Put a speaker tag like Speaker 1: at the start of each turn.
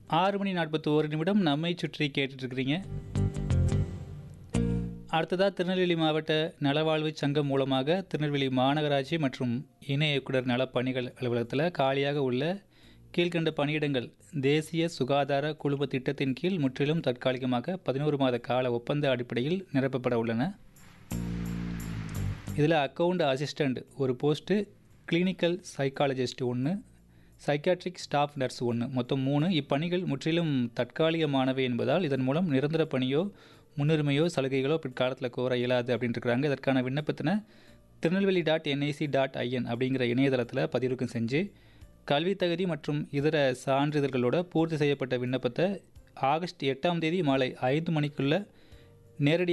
Speaker 1: ஆறு மணி நாற்பத்தி ஒரு நிமிடம் நம்மை சுற்றி கேட்டுட்ருக்கிறீங்க அடுத்ததாக திருநெல்வேலி மாவட்ட நலவாழ்வு சங்கம் மூலமாக திருநெல்வேலி மாநகராட்சி மற்றும் இணை இயக்குனர் நலப்பணிகள் அலுவலகத்தில் காலியாக உள்ள கீழ்கண்ட பணியிடங்கள் தேசிய சுகாதார குழும திட்டத்தின் கீழ் முற்றிலும் தற்காலிகமாக பதினோரு மாத கால ஒப்பந்த அடிப்படையில் நிரப்பப்பட உள்ளன இதில் அக்கவுண்ட் அசிஸ்டண்ட் ஒரு போஸ்ட்டு கிளினிக்கல் சைக்காலஜிஸ்ட் ஒன்று சைக்காட்ரிக் ஸ்டாஃப் நர்ஸ் ஒன்று மொத்தம் மூணு இப்பணிகள் முற்றிலும் தற்காலிகமானவை என்பதால் இதன் மூலம் நிரந்தர பணியோ முன்னுரிமையோ சலுகைகளோ பிற்காலத்தில் கோர இயலாது அப்படின்ட்டு இருக்காங்க இதற்கான விண்ணப்பத்தினை Tirunelveli dot N I C dot I N அப்படிங்கிற இணையதளத்தில் பதிவிறக்கம் செஞ்சு கல்வி தகுதி மற்றும் இதர சான்றிதழ்களோட பூர்த்தி செய்யப்பட்ட விண்ணப்பத்தை ஆகஸ்ட் எட்டாம் தேதி மாலை ஐந்து மணிக்குள்ள நேரடி